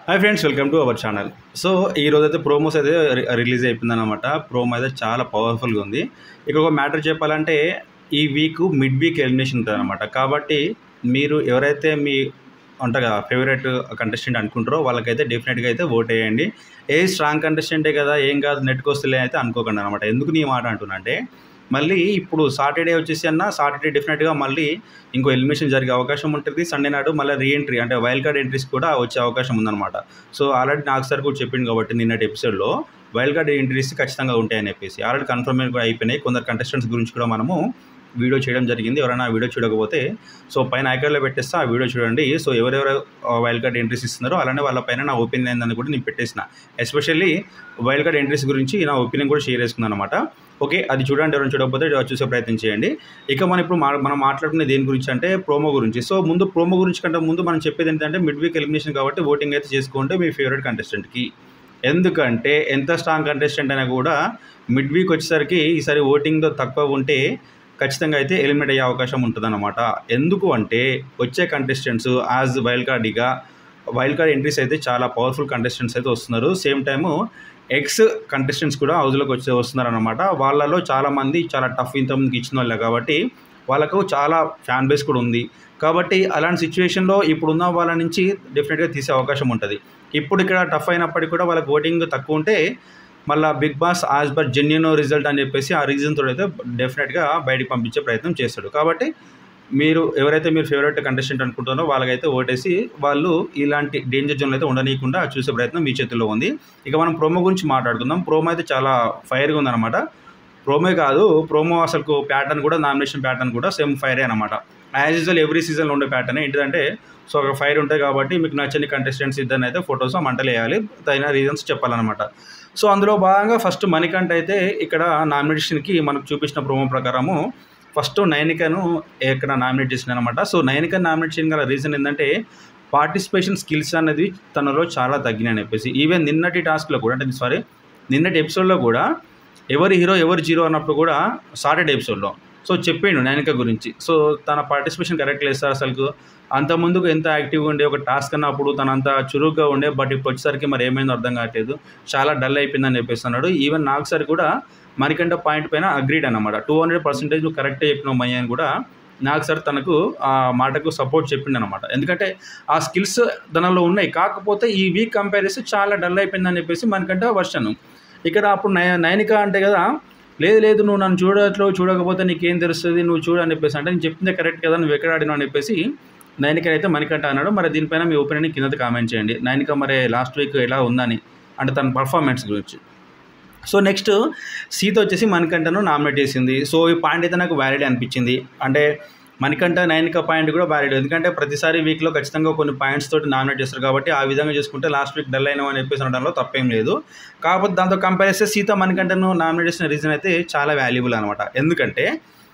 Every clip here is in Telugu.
hi friends welcome to our channel so ఈ రోజు అయితే ప్రోమోస్ అయితే రి- రిలీజ్ అయిపోయింది అనమాట ప్రోమో అయితే చాలా పవర్ఫుల్గా ఉంది ఇక్కడ ఒక మ్యాటర్ చెప్పాలంటే ఈ వీక్ మిడ్ వీక్ ఎలిమినేషన్ ఉంటుంది అనమాట కాబట్టి మీరు ఎవరైతే మీ ఉంటారు కదా ఫేవరెట్ కంటెస్టెంట్ అనుకుంటారో వాళ్ళకైతే డెఫినెట్గా అయితే ఓట్ వేయండి ఏ స్ట్రాంగ్ కంటెస్టెంటే కదా ఏం కాదు నెట్కి వస్తలే అయితే అనుకోకండి అనమాట ఎందుకు నీ మాట అంటున్నా అంటే మళ్ళీ ఇప్పుడు సాటర్డే వచ్చేసి అన్న సాటర్డే డెఫినెట్గా మళ్ళీ ఇంకో ఎలిమినేషన్ జరిగే అవకాశం ఉంటుంది సండే నాడు మళ్ళీ రీఎంట్రీ అంటే వైల్డ్ కార్డ్ ఎంట్రీస్ కూడా వచ్చే అవకాశం ఉందన్నమాట సో ఆల్రెడీ నాకు సార్ కూడా చెప్పింది కాబట్టి నిన్నటి ఎపిసోడ్లో వైల్డ్ కార్డ్ ఎంట్రీస్ ఖచ్చితంగా ఉంటాయని చెప్పేసి ఆల్రెడీ కన్ఫర్మ్ కూడా అయిపోయినాయి కొందరు కంటెస్టెంట్స్ గురించి కూడా మనము వీడియో చేయడం జరిగింది ఎవరైనా ఆ వీడియో చూడకపోతే సో పైన ఐకాన్లో పెట్టేస్తే ఆ వీడియో చూడండి సో ఎవరెవరు వైల్డ్ కార్డ్ ఎంట్రీస్ ఇస్తున్నారో అలానే వాళ్ళ పైన నా ఒపీనియన్ ఏందని కూడా నేను పెట్టేసిన ఎస్పెషల్లీ వైల్డ్ కార్డ్ ఎంట్రీస్ గురించి నా ఒపీనియన్ కూడా షేర్ చేసుకున్నాను అనమాట ఓకే అది చూడండి ఎవరైనా చూడకపోతే చూసే ప్రయత్నం చేయండి ఇక మనం ఇప్పుడు మా- మనం మాట్లాడుకునే దేని గురించి అంటే ప్రోమో గురించి సో ముందు ప్రోమో గురించి కంటే ముందు మనం చెప్పేది ఏంటంటే మిడ్ వీక్ ఎలిమినేషన్ కాబట్టి ఓటింగ్ అయితే చేసుకోండి మీ ఫేవరెట్ కంటెస్టెంట్కి ఎందుకంటే ఎంత స్ట్రాంగ్ కంటెస్టెంట్ అయినా కూడా మిడ్ వీక్ వచ్చేసరికి ఈసారి ఓటింగ్లో తక్కువ ఉంటే ఖచ్చితంగా అయితే ఎలిమినేట్ అయ్యే అవకాశం ఉంటుందన్నమాట ఎందుకు అంటే వచ్చే కంటెస్టెంట్స్ యాజ్ వైల్డ్ కార్డ్గా వైల్డ్ కార్డ్ ఎంట్రీస్ అయితే చాలా పవర్ఫుల్ కంటెస్టెంట్స్ అయితే వస్తున్నారు సేమ్ టైము ఎక్స్ కంటెస్టెంట్స్ కూడా హౌస్లోకి వచ్చే వస్తున్నారు అనమాట వాళ్ళలో చాలామంది చాలా టఫ్ ఇంతమందికి ఇచ్చిన వాళ్ళే కాబట్టి వాళ్ళకు చాలా ఫ్యాన్ బేస్ కూడా ఉంది కాబట్టి అలాంటి సిచ్యువేషన్లో ఇప్పుడున్న వాళ్ళ నుంచి డెఫినెట్గా తీసే అవకాశం ఉంటుంది ఇప్పుడు ఇక్కడ టఫ్ అయినప్పటికీ కూడా వాళ్ళకి ఓటింగ్ తక్కువ ఉంటే మళ్ళీ Bigg Boss as per genuine result అని చెప్పేసి ఆ రీజన్తో అయితే డెఫినెట్గా బయటికి పంపించే ప్రయత్నం చేస్తాడు కాబట్టి మీరు ఎవరైతే మీరు ఫేవరెట్ కంటెస్టెంట్ అనుకుంటున్నారో వాళ్ళకైతే ఓటేసి వాళ్ళు ఇలాంటి డేంజర్ జోన్లో అయితే ఉండనీయకుండా చూసే ప్రయత్నం మీ చేతుల్లో ఉంది ఇక మనం ప్రోమో గురించి మాట్లాడుకుందాం ప్రోమో అయితే చాలా ఫైర్గా ఉందన్నమాట ప్రోమో కాదు ప్రోమో అసలు ప్యాటర్న్ కూడా నామినేషన్ ప్యాటర్న్ కూడా సేమ్ ఫైరే అనమాట యాజ్ యూజువల్ ఎవ్రీ సీజన్లో ఉండే ప్యాటర్న్ ఏంటిదంటే సో ఒక ఫైర్ ఉంటుంది కాబట్టి మీకు నచ్చని కంటెస్టెంట్స్ ఇద్దరిని అయితే ఫొటోస్ మంటలు వేయాలి తగిన రీజన్స్ చెప్పాలన్నమాట సో అందులో భాగంగా ఫస్ట్ మణికంఠ అయితే ఇక్కడ నామినేషన్కి మనకు చూపించిన ప్రోమో ప్రకారము ఫస్ట్ నైనికను ఇక్కడ నామినేట్ చేసిన అనమాట సో నైనిక నామినేట్ చేయడం గల రీజన్ ఏంటంటే పార్టిసిపేషన్ స్కిల్స్ అనేది తనలో చాలా తగ్గినాయని చెప్పేసి ఈవెన్ నిన్నటి టాస్క్లో కూడా అంటే సారీ నిన్నటి ఎపిసోడ్లో కూడా ఎవరి హీరో ఎవరు జీరో అన్నప్పుడు కూడా సాటర్డే ఎపిసోడ్లో సో చెప్పిండు నైనిక గురించి సో తన పార్టిసిపేషన్ కరెక్ట్ లేదు సార్ అసలు అంత ముందుకు ఎంత యాక్టివ్గా ఉండే ఒక టాస్క్ అన్నప్పుడు తన అంత చురుగ్గా ఉండే బట్ ఇప్పుడు వచ్చేసరికి మరి ఏమైందో అర్థం కావట్లేదు చాలా డల్ అయిపోయిందని చెప్పేసి అన్నాడు ఈవెన్ నాకు సార్ కూడా మణికంఠ పాయింట్ పైన అగ్రీడ్ అనమాట టూ హండ్రెడ్ పర్సెంటేజ్ నువ్వు కరెక్టే చెప్పినావు మయ్య అని కూడా నాకు సార్ తనకు ఆ మాటకు సపోర్ట్ చెప్పిండు అనమాట ఎందుకంటే ఆ స్కిల్స్ తనలో ఉన్నాయి కాకపోతే ఈ వీక్ కంపేర్ చేస్తే చాలా డల్ అయిపోయిందని చెప్పేసి మనకంటే వర్షన్ ఇక్కడ అప్పుడు నయ నయనిక అంటే కదా లేదు లేదు నువ్వు నన్ను చూడట్లో చూడకపోతే నీకేం తెలుస్తుంది నువ్వు చూడు అని చెప్పేసి అంటే నేను చెప్పిందే కరెక్ట్ కదా నువ్వు ఎక్కడ ఆడినావు అని చెప్పేసి నయనిక అయితే మణికంఠ అన్నాడు మరి దీనిపైన మీ ఒపీనియన్ కింద కామెంట్ చేయండి నయనిక మరి లాస్ట్ వీక్ ఎలా ఉందని అంటే తన పర్ఫార్మెన్స్ గురించి సో నెక్స్ట్ సీత వచ్చేసి మణికంఠను నామినేట్ చేసింది సో ఈ పాయింట్ అయితే నాకు వ్యాలిడ్ అనిపించింది అంటే మణికంఠ నైనిక పాయింట్ కూడా వ్యాలిడ్ ఎందుకంటే ప్రతిసారి వీక్లో ఖచ్చితంగా కొన్ని పాయింట్స్ తోటి నామినేట్ చేస్తారు కాబట్టి ఆ విధంగా చేసుకుంటే లాస్ట్ వీక్ డల్ అయినామని చెప్పేసి అనడంలో తప్పేం లేదు కాకపోతే దాంతో కంపేర్ చేస్తే సీత మణికంఠను నామినేట్ చేసిన రీజన్ అయితే చాలా వాల్యుబుల్ అనమాట ఎందుకంటే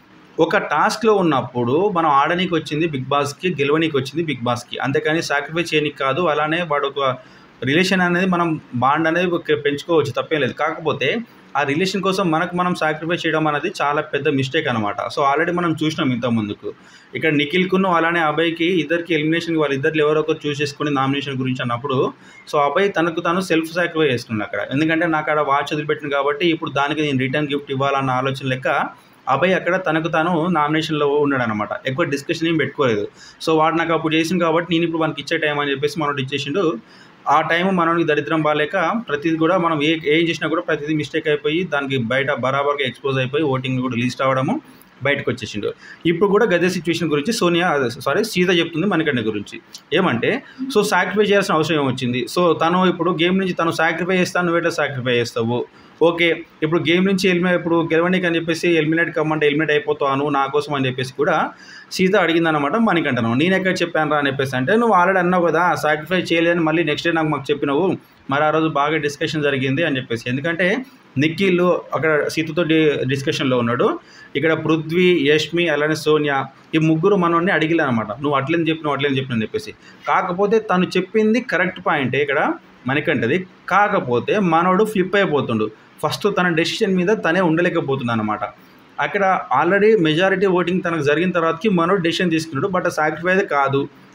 ఒక టాస్క్లో ఉన్నప్పుడు మనం ఆడనీకి వచ్చింది బిగ్ బాస్కి గెలవనీకి వచ్చింది బిగ్ బాస్కి అంతేకాని సాక్రిఫైస్ చేయనీకి కాదు అలానే వాడు ఒక రిలేషన్ అనేది మనం బాండ్ అనేది ఒక పెంచుకోవచ్చు తప్పేం లేదు కాకపోతే ఆ రిలేషన్ కోసం మనకు మనం సాక్రిఫైస్ చేయడం అనేది చాలా పెద్ద మిస్టేక్ అనమాట సో ఆల్రెడీ మనం చూసినాం ఇంత ముందుకు ఇక్కడ నిఖిల్కును అలానే అభయ్కి ఇద్దరికి ఎలిమినేషన్ వాళ్ళిద్దరు ఎవరో ఒకరు చూస్ చేసుకుని నామినేషన్ గురించి అన్నప్పుడు సో అభయ్ తనకు తాను సెల్ఫ్ సాక్రిఫై చేస్తున్నాడు అక్కడ ఎందుకంటే నాకు అక్కడ వాచ్ వదిలిపెట్టింది కాబట్టి ఇప్పుడు దానికి నేను రిటర్న్ గిఫ్ట్ ఇవ్వాలన్న ఆలోచన లెక్క అభయ్ అక్కడ తనకు తాను నామినేషన్లో ఉన్నాడు అనమాట ఎక్కువ డిస్కషన్ ఏం పెట్టుకోలేదు సో వాడు నాకు అప్పుడు చేసింది కాబట్టి నేను ఇప్పుడు మనకి ఇచ్చే టైం అని చెప్పేసి మనోడు ఇచ్చేసిండు ఆ టైం మనకి దరిద్రం బాగాలేక ప్రతిదీ కూడా మనం ఏ ఏం చేసినా కూడా ప్రతిదీ మిస్టేక్ అయిపోయి దానికి బయట బరాబర్గా ఎక్స్పోజ్ అయిపోయి ఓటింగ్ కూడా లిస్ట్ అవ్వడము బయటకు వచ్చేసిండు ఇప్పుడు కూడా గదే సిచ్యువేషన్ గురించి సోనియా సారీ సీత చెప్తుంది మణికంఠ గురించి ఏమంటే సో సాక్రిఫై చేయాల్సిన అవసరం ఏమొచ్చింది సో తను ఇప్పుడు గేమ్ నుంచి తను సాక్రిఫై చేస్తాను నువ్వేటో సాక్రిఫై చేస్తావు ఓకే ఇప్పుడు గేమ్ నుంచి ఎలిమినేట్ ఇప్పుడు గెలవనీకి అని చెప్పేసి ఎలిమినేట్ కమ్మంటే ఎలిమినేట్ అయిపోతాను నా కోసం అని చెప్పేసి కూడా సీత అడిగిందనమాట మణికంఠను నేను ఎక్కడ చెప్పాను రా అని చెప్పేసి అంటే నువ్వు ఆల్రెడీ అన్నావు కదా సాక్రిఫై చేయలేదని మళ్ళీ నెక్స్ట్ డే నాకు మాకు చెప్పినావు మరి ఆ రోజు బాగా డిస్కషన్ జరిగింది అని చెప్పేసి ఎందుకంటే నిఖిల్ అక్కడ సీతతో డి డిస్కషన్లో ఉన్నాడు ఇక్కడ పృథ్వీ యష్మి అలానే సోనియా ఈ ముగ్గురు మనల్ని అడిగిలే అనమాట నువ్వు అట్లని చెప్పినావు అట్లని చెప్పిన చెప్పేసి కాకపోతే తను చెప్పింది కరెక్ట్ పాయింటే ఇక్కడ మనకంటది కాకపోతే మనోడు ఫ్లిప్ అయిపోతుండు ఫస్ట్ తన డెసిషన్ మీద తనే ఉండలేకపోతుంది అనమాట అక్కడ ఆల్రెడీ మెజారిటీ ఓటింగ్ తనకు జరిగిన తర్వాతకి మనోడు డెసిషన్ తీసుకున్నాడు బట్ సాక్రిఫైస్ కాదు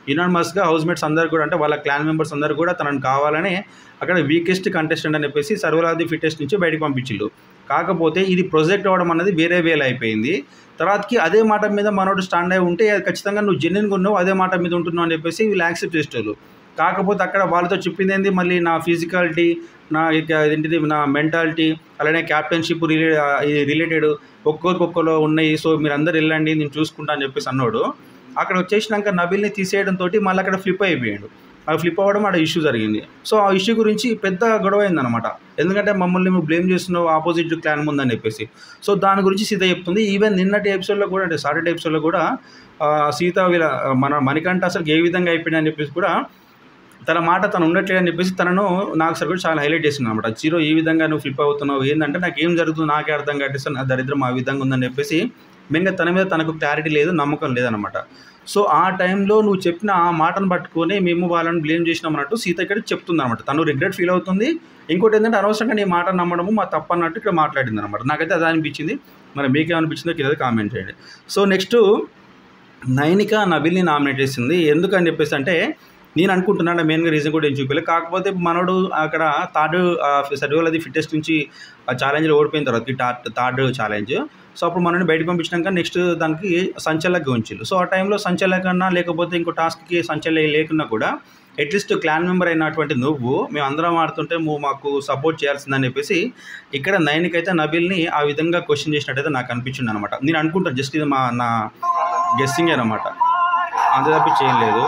యునానిమస్గా హౌస్ మేట్స్ అందరు కూడా అంటే వాళ్ళ క్లాన్ మెంబర్స్ అందరు కూడా తనను కావాలని అక్కడ వీకెస్ట్ కంటెస్టెంట్ అని చెప్పేసి సర్వల్ ఆఫ్ ది ఫిట్టెస్ట్ నుంచి బయటకు పంపించిల్లు కాకపోతే ఇది ప్రొజెక్ట్ అవ్వడం అనేది వేరే వేలు అయిపోయింది తర్వాతకి అదే మాట మీద మనోడు స్టాండ్ అయి ఉంటే అది ఖచ్చితంగా నువ్వు జెన్యున్గా ఉన్నావు అదే మాట మీద ఉంటున్నావు అని చెప్పేసి వీళ్ళు యాక్సెప్ట్ చేసేవాళ్ళు కాకపోతే అక్కడ వాళ్ళతో చెప్పింది ఏంది మళ్ళీ నా ఫిజికాలిటీ నా ఇక ఏంటిది నా మెంటాలిటీ అలానే క్యాప్టెన్షిప్ రిలే ఇది రిలేటెడ్ ఒక్కొక్కరికొక్కరు ఉన్నాయి సో మీరు అందరు వెళ్ళండి నేను చూసుకుంటా అని చెప్పేసి అన్నాడు అక్కడ వచ్చేసినాక నబిల్ని తీసేయడంతో మళ్ళీ అక్కడ ఫ్లిప్ అయిపోయాడు ఆ ఫ్లిప్ అవ్వడం అక్కడ ఇష్యూ జరిగింది సో ఆ ఇష్యూ గురించి పెద్ద గొడవ అయిందనమాట ఎందుకంటే మమ్మల్ని మేము బ్లేమ్ చేస్తున్నావు ఆపోజిట్ క్లాన్ ముందని చెప్పేసి సో దాని గురించి సీత చెప్తుంది ఈవెన్ నిన్నటి ఎపిసోడ్లో కూడా అంటే సాటర్డే ఎపిసోడ్లో కూడా ఆ, సీత వీళ్ళ మన మణికంఠ అసలు ఏ విధంగా అయిపోయింది అని చెప్పేసి కూడా తన మాట తను ఉండట్లేదు అని చెప్పేసి తనను నాకు సార్ కూడా చాలా హైలైట్ చేసింది అనమాట జీరో ఈ విధంగా నువ్వు ఫ్లిప్ అవుతున్నావు ఏంటంటే నాకు ఏం జరుగుతుందో నాకే అర్థం కట్టేసి నా దరిద్రం ఆ విధంగా ఉందని చెప్పేసి మెయిన్గా తన మీద తనకు క్లారిటీ లేదు నమ్మకం లేదనమాట సో ఆ టైంలో నువ్వు చెప్పిన ఆ మాటను పట్టుకొని మేము వాళ్ళని బ్లేమ్ చేసినాం అన్నట్టు సీత ఇక్కడ చెప్తుంది అనమాట తను రిగ్రెట్ ఫీల్ అవుతుంది ఇంకోటి ఏంటంటే అనవసరంగా నీ మాట నమ్మడము మా తప్పు అన్నట్టు ఇక్కడ మాట్లాడింది అనమాట నాకైతే అది అనిపించింది మరి మీకేమనిపించిందో కింద కామెంట్ చేయండి సో నెక్స్ట్ నైనిక నబిల్ని నామినేట్ చేసింది ఎందుకని చెప్పేసి అంటే నేను అనుకుంటున్నాను మెయిన్గా రీజన్ కూడా ఏం చూపించలేదు కాకపోతే మనోడు అక్కడ థర్డ్ సర్వేల్ అది ఫిట్టెస్ట్ నుంచి ఆ ఛాలెంజ్లో ఓడిపోయిన తర్వాత థర్డ్ థర్డ్ ఛాలెంజ్ సో అప్పుడు మనల్ని బయటకు పంపించినాక నెక్స్ట్ దానికి సంచలక ఉంచారు సో ఆ టైంలో సంచలకన్నా లేకపోతే ఇంకో టాస్క్కి సంచలక లేకున్నా కూడా అట్లీస్ట్ క్లాన్ మెంబర్ అయినటువంటి నువ్వు మేము అందరం ఆడుతుంటే నువ్వు మాకు సపోర్ట్ చేయాల్సిందని చెప్పేసి ఇక్కడ నైన్కి అయితే నబిల్ని ఆ విధంగా క్వశ్చన్ చేసినట్టయితే నాకు అనిపించింది అనమాట నేను అనుకుంటాను జస్ట్ ఇది మా నా గెస్సింగ్ అనమాట అంతే తప్పి చేయలేదు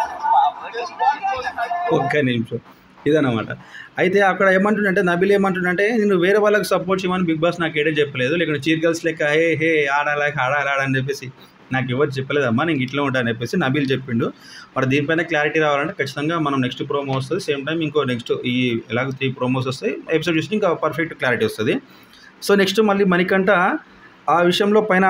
ఒక్క నిమిషం ఇదన్నమాట అయితే అక్కడ ఏమంటుండంటే నబిల్ ఏమంటుండంటే నేను వేరే వాళ్ళకి సపోర్ట్ చేయమని బిగ్ బాస్ నాకు ఏడే చెప్పలేదు లేకుంటే చీర్ గర్ల్స్ లెక్క హే హే ఆడాలి ఆడాలి ఆడని చెప్పేసి నాకు ఎవరు చెప్పలేదమ్మా నేను ఇట్లా ఉంటా అని చెప్పేసి నబిల్ చెప్పిండు మరి దీనిపైన క్లారిటీ రావాలంటే ఖచ్చితంగా మనం నెక్స్ట్ ప్రోమో వస్తుంది సేమ్ టైం ఇంకో నెక్స్ట్ ఈ ఎలాగో త్రీ ప్రోమోస్ వస్తాయి ఎపిసోడ్ చూసి ఇంకా పర్ఫెక్ట్ క్లారిటీ వస్తుంది సో నెక్స్ట్ మళ్ళీ మణికంఠ ఆ విషయంలో పైన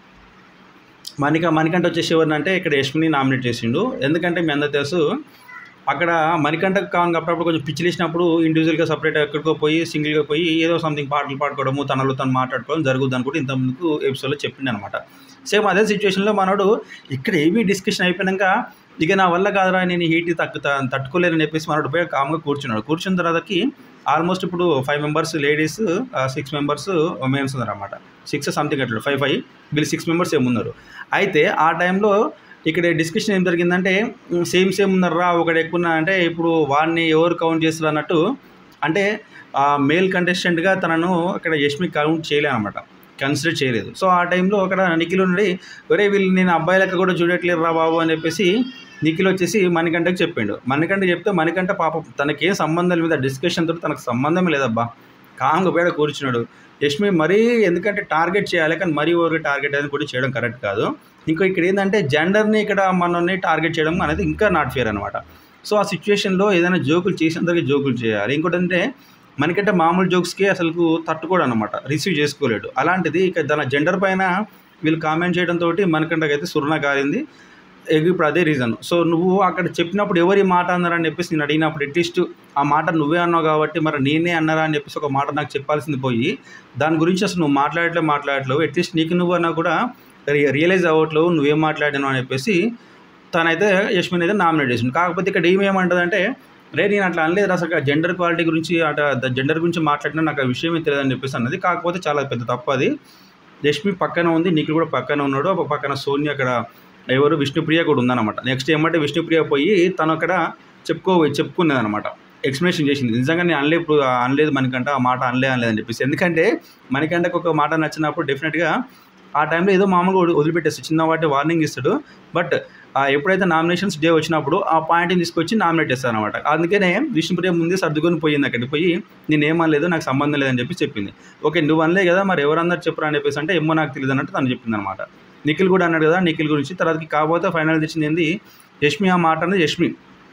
మణిక మణికంఠ వచ్చేసి ఎవరినంటే ఇక్కడ యష్మిని నామినేట్ చేసిండు ఎందుకంటే మీ అందరు తెలుసు అక్కడ మణికంఠకు కావాలి అప్పుడప్పుడు కొంచెం పిచ్చి లేచినప్పుడు ఇండివిజువల్గా సపరేట్ ఎక్కడికో పోయి సింగిల్గా పోయి ఏదో సంథింగ్ పాటలు పాడుకోవడము తనలో తను మాట్లాడుకోవడం జరుగుద్ది అనుకుంటే ఇంతకుముందుకు ఎపిసోడ్లో చెప్పిండు అనమాట సేమ్ అదే సిచ్యువేషన్లో మనోడు ఇక్కడ ఏవి డిస్కషన్ అయిపోయినాక ఇక నా వల్ల కాదురా నేను హీట్ తక్కు తట్టుకోలేనని చెప్పేసి మనోడు పోయి కామ్గా కూర్చున్నాడు కూర్చున్న తర్వాతకి ఆల్మోస్ట్ ఇప్పుడు five members ladies six members womens ఉన్నారన్నమాట సిక్స్ సంథింగ్ అట్లా ఫైవ్ ఫైవ్ వీళ్ళు సిక్స్ మెంబర్స్ ఏమున్నారు అయితే ఆ టైంలో ఇక్కడ డిస్కషన్ ఏం జరిగిందంటే సేమ్ సేమ్ ఉన్నారా ఒకడు ఎక్కువ ఉన్నా అంటే ఇప్పుడు వాడిని ఎవరు కౌంట్ చేస్తారు అన్నట్టు అంటే ఆ మేల్ కంటెస్టెంట్గా తనను ఇక్కడ యష్మి కౌంట్ చేయలే అనమాట కన్సిడర్ చేయలేదు సో ఆ టైంలో అక్కడ నిఖిల్ నుండి ఒరే వీళ్ళు నేను అబ్బాయి లెక్క కూడా చూడట్లేరు రా బాబు అని చెప్పేసి నిఖిల్ వచ్చేసి మణికంఠకి చెప్పిండు మణికంఠ చెప్తే మణికంఠ పాప తనకేం సంబంధం మీద డిస్కషన్ తోటి తనకు సంబంధం లేదబ్బా కాంగ పేడ కూర్చున్నాడు యష్మి మరీ ఎందుకంటే టార్గెట్ చేయాలి కానీ మరీ ఓవర్ టార్గెట్ అనేది కూడా చేయడం కరెక్ట్ కాదు ఇంకో ఇక్కడ ఏంటంటే జెండర్ని ఇక్కడ మనల్ని టార్గెట్ చేయడం అనేది ఇంకా నాట్ ఫేర్ అనమాట సో ఆ సిచ్యువేషన్లో ఏదైనా జోకులు చేసేందుకు జోకులు చేయాలి ఇంకోటి అంటే మనకంటే మామూలు జోక్స్కి అసలు తట్టుకోడు అనమాట రిసీవ్ చేసుకోలేడు అలాంటిది ఇక తన జెండర్ పైన వీళ్ళు కామెంట్ చేయడంతో మనకంటకైతే సుర్ణ కాలింది ఎగ్ ఇప్పుడు అదే రీజన్ సో నువ్వు అక్కడ చెప్పినప్పుడు ఎవరి మాట అన్నారని చెప్పేసి నేను అడిగినప్పుడు అట్లీస్ట్ ఆ మాట నువ్వే అన్నావు కాబట్టి మరి నేనే అన్నారా అని చెప్పేసి ఒక మాట నాకు చెప్పాల్సింది పోయి దాని గురించి అసలు నువ్వు మాట్లాడట్లే మాట్లాడట్లేవు అట్లీస్ట్ నీకు నువ్వు అన్నా కూడా రియలైజ్ అవ్వట్లేవు నువ్వేం మాట్లాడాను అని చెప్పేసి తనైతే యశ్మిన్ అయితే నామినేట్ చేసింది కాకపోతే ఇక్కడ ఏమేమంటుందంటే రే నేను అట్లా అనలేదు అసలు జెండర్ క్వాలిటీ గురించి అట జెండర్ గురించి మాట్లాడినా నాకు ఆ విషయం ఏం తెలియదని చెప్పేసి అన్నది కాకపోతే చాలా పెద్ద తప్పు అది యష్మి పక్కన ఉంది నీకు కూడా పక్కన ఉన్నాడు ఒక పక్కన సోని అక్కడ ఎవరు విష్ణుప్రియ కూడా ఉందన్నమాట నెక్స్ట్ ఏమంటే విష్ణుప్రియ పోయి తను అక్కడ చెప్పుకో చెప్పుకున్నది అనమాట ఎక్స్ప్లెనేషన్ చేసింది నిజంగా నేను అనలే ఇప్పుడు అనలేదు మనకంట ఆ మాట అనలే అనలేదు అని చెప్పేసి ఎందుకంటే మనకంటే ఒక మాట నచ్చినప్పుడు డెఫినెట్గా ఆ టైంలో ఏదో మామూలుగా వదిలి- వదిలిపెట్టేస్తాడు చిన్న వాటి వార్నింగ్ ఇస్తాడు బట్ ఆ ఎప్పుడైతే నామినేషన్స్ డే వచ్చినప్పుడు ఆ పాయింట్ని తీసుకొచ్చి నామినేట్ చేస్తాను అనమాట అందుకనే విష్ణుప్రియ ముందే సర్దుకొని పోయింది అక్కడికి పోయి నేను ఏమనలేదు నాకు సంబంధం లేదని చెప్పి చెప్పింది ఓకే నువ్వు అనలే కదా మరి ఎవరన్నారు చెప్పరా అని చెప్పేసి అంటే ఏమో నాకు తెలియదు అన్నట్టు తను చెప్పింది అనమాట నిఖిల్ కూడా అన్నాడు కదా నిఖిల్ గురించి తర్వాతకి కాకపోతే ఫైనల్ తెచ్చింది ఏంది యష్మి ఆ మాట అనేది యష్మి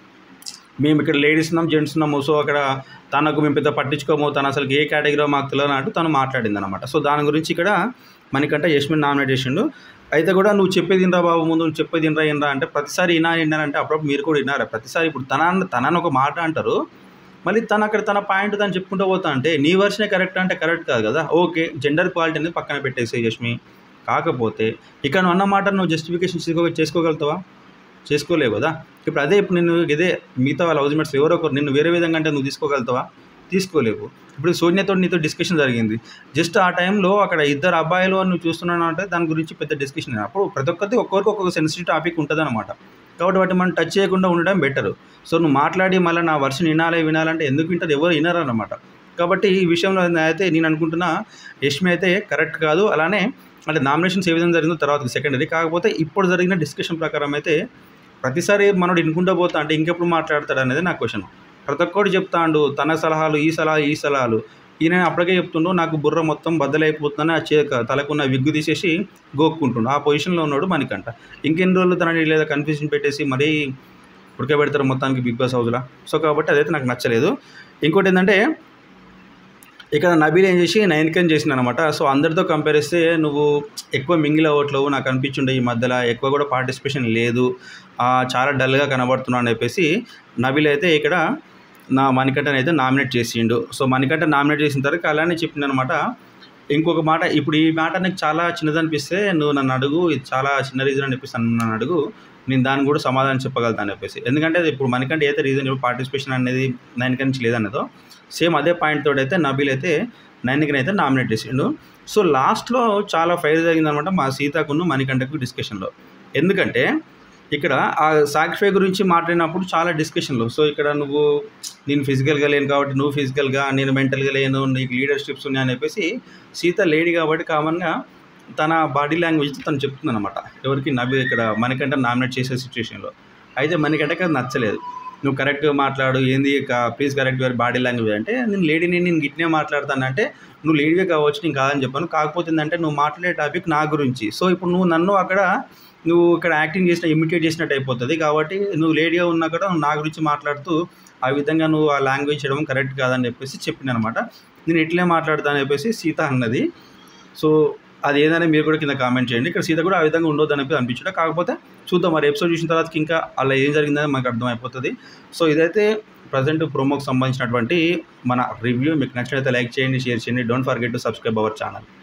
మేము ఇక్కడ లేడీస్ ఉన్నాం జెంట్స్ ఉన్నాము సో అక్కడ తనకు మేము పెద్ద పట్టించుకోము తను అసలు ఏ కేటగిరీలో మాకు తెలియదు అన్నట్టు తను మాట్లాడింది అనమాట సో దాని గురించి ఇక్కడ మనకంటే యష్మిన్ నామినేట్ చేసిండు అయితే కూడా నువ్వు చెప్పేది ఇనరా బాబు ముందు నువ్వు చెప్పేది ఇనరా ఇనరా అంటే ప్రతిసారి ఇనా విన్నారంటే అప్పుడప్పుడు మీరు కూడా విన్నారా ప్రతిసారి ఇప్పుడు తన తనని ఒక మాట అంటారు మళ్ళీ తను అక్కడ తన పాయింట్ తను చెప్పుకుంటూ పోతా అంటే నీ వర్షనే కరెక్ట్ అంటే కరెక్ట్ కాదు కదా ఓకే జెండర్ క్వాలిటీ అనేది పక్కన పెట్టేసి యష్మి కాకపోతే ఇక నువ్వు అన్న మాట నువ్వు జస్టిఫికేషన్ చేసుకో చేసుకోగలుగుతావా చేసుకోలేవు కదా ఇప్పుడు అదే ఇప్పుడు నేను ఇదే మిగతా వాళ్ళ హౌస్ మేట్స్ ఎవరో ఒకరు నిన్ను వేరే విధంగా అంటే నువ్వు తీసుకోగలుగుతావా తీసుకోలేవు ఇప్పుడు సోనియాతో నీతో డిస్కషన్ జరిగింది జస్ట్ ఆ టైంలో అక్కడ ఇద్దరు అబ్బాయిలు అని నువ్వు చూస్తున్నాను అంటే దాని గురించి పెద్ద డిస్కషన్ అప్పుడు ప్రతి ఒక్కరికి ఒక్కొక్కరికి ఒక్కొక్క సెన్సిటివ్ టాపిక్ ఉంటుంది అనమాట కాబట్టి వాటి మనం టచ్ చేయకుండా ఉండడం బెటర్ సో నువ్వు మాట్లాడి మళ్ళీ నా వర్షన్ వినాలి వినాలంటే ఎందుకు వింటారు ఎవరు వినరు అనమాట కాబట్టి ఈ విషయంలో అయితే నేను అనుకుంటున్నా యష్మి అయితే కరెక్ట్ కాదు అలానే అంటే నామినేషన్స్ ఏ విధంగా జరిగిందో తర్వాత సెకండరీ కాకపోతే ఇప్పుడు జరిగిన డిస్కషన్ ప్రకారం అయితే ప్రతిసారి మనోడు ఇనుకుంటూ పోతా అంటే ఇంకెప్పుడు మాట్లాడతాడు అనేది నా క్వశ్చన్ ప్రతి ఒక్కటి చెప్తాండు తన సలహాలు ఈ సలహా ఈ సలహాలు ఈయన అప్పటికే చెప్తుండు నాకు బుర్ర మొత్తం బద్దలైపోతుందని ఆ చే తలకున్న విగ్గు తీసేసి గోక్కుంటుండు ఆ పొజిషన్లో ఉన్నాడు మనకంట ఇంకెన్ని రోజులు తనని లేదా కన్ఫ్యూజన్ పెట్టేసి మరీ ఉడకబెడతారు మొత్తానికి బిగ్ బాస్ హౌస్లో సో కాబట్టి అదైతే నాకు నచ్చలేదు ఇంకోటి ఏంటంటే ఇక్కడ నబీల్ ఏం చేసి నైన్ కన్ చేసింది అనమాట సో అందరితో కంపేర్ చేస్తే నువ్వు ఎక్కువ మింగిల్ అవ్వట్లేవు నాకు అనిపించుండే ఈ మధ్యలో ఎక్కువ కూడా పార్టిసిపేషన్ లేదు ఆ, చాలా డల్గా కనబడుతున్నాను అని చెప్పేసి నబీల్ అయితే ఇక్కడ నా మణికంఠని అయితే నామినేట్ చేసిండు సో మణికంఠ నామినేట్ చేసిన తర్వాత అలానే చెప్పింది అనమాట ఇంకొక మాట ఇప్పుడు ఈ మాట నాకు చాలా చిన్నది అనిపిస్తే నువ్వు నన్ను అడుగు ఇది చాలా చిన్న రీజన్ అని చెప్పేసి నన్ను అడుగు నేను దాన్ని కూడా సమాధానం చెప్పగలుగుతాను అని చెప్పేసి ఎందుకంటే అది ఇప్పుడు మనకంటే అయితే రీజన్ ఇప్పుడు పార్టిసిపేషన్ అనేది నైన్ నుంచి లేదన్నదో సేమ్ అదే పాయింట్ తోటి అయితే నబీల్ అయితే నైన్కి అయితే నామినేట్ చేసిండు సో లాస్ట్లో చాలా ఫైర్ జరిగిందనమాట మా సీతాకును మణికంఠకు డిస్కషన్లో ఎందుకంటే ఇక్కడ ఆ సాక్రిఫై గురించి మాట్లాడినప్పుడు చాలా డిస్కషన్లు సో ఇక్కడ నువ్వు నేను ఫిజికల్గా లేను కాబట్టి నువ్వు ఫిజికల్గా నేను మెంటల్గా లేను నీకు లీడర్షిప్స్ ఉన్నాయి అని చెప్పేసి సీత లేడీ కాబట్టి కామన్గా తన బాడీ లాంగ్వేజ్ తను చెప్తుంది అనమాట ఎవరికి నవ్వి ఇక్కడ మనకంటే నామినేట్ చేసే సిచ్యువేషన్లో అయితే మనకంటే అది నచ్చలేదు నువ్వు కరెక్ట్గా మాట్లాడు ఏంది please correct your body language అంటే నేను లేడీని నేను గిట్నే మాట్లాడతానంటే నువ్వు లేడీవే కావచ్చు నేను కాదని చెప్పాను కాకపోతే ఏంటంటే నువ్వు మాట్లాడే టాపిక్ నా గురించి సో ఇప్పుడు నువ్వు నన్ను అక్కడ నువ్వు ఇక్కడ యాక్టింగ్ చేసిన ఇమిటేట్ చేసినట్టు అయిపోతుంది కాబట్టి నువ్వు లేడీగా ఉన్నా కూడా నువ్వు నా గురించి మాట్లాడుతూ ఆ విధంగా నువ్వు ఆ లాంగ్వేజ్ చేయడం కరెక్ట్ కాదని చెప్పేసి చెప్పింది అనమాట నేను ఇట్లే మాట్లాడతానని చెప్పేసి సీత అన్నది సో అది ఏదైనా మీరు కూడా కింద కామెంట్ చేయండి ఇక్కడ సీత కూడా ఆ విధంగా ఉండొద్దు అని అనిపించడం కాకపోతే చూద్దాం మరి ఎపిసోడ్ చూసిన తర్వాత ఇంకా అలా ఏం జరిగిందని మనకు అర్థమైపోతుంది సో ఇదైతే ప్రజెంట్ ప్రోమోకి సంబంధించినటువంటి మన రివ్యూ మీకు నచ్చినట్లయితే లైక్ చేయండి షేర్ చేయండి don't forget to subscribe our channel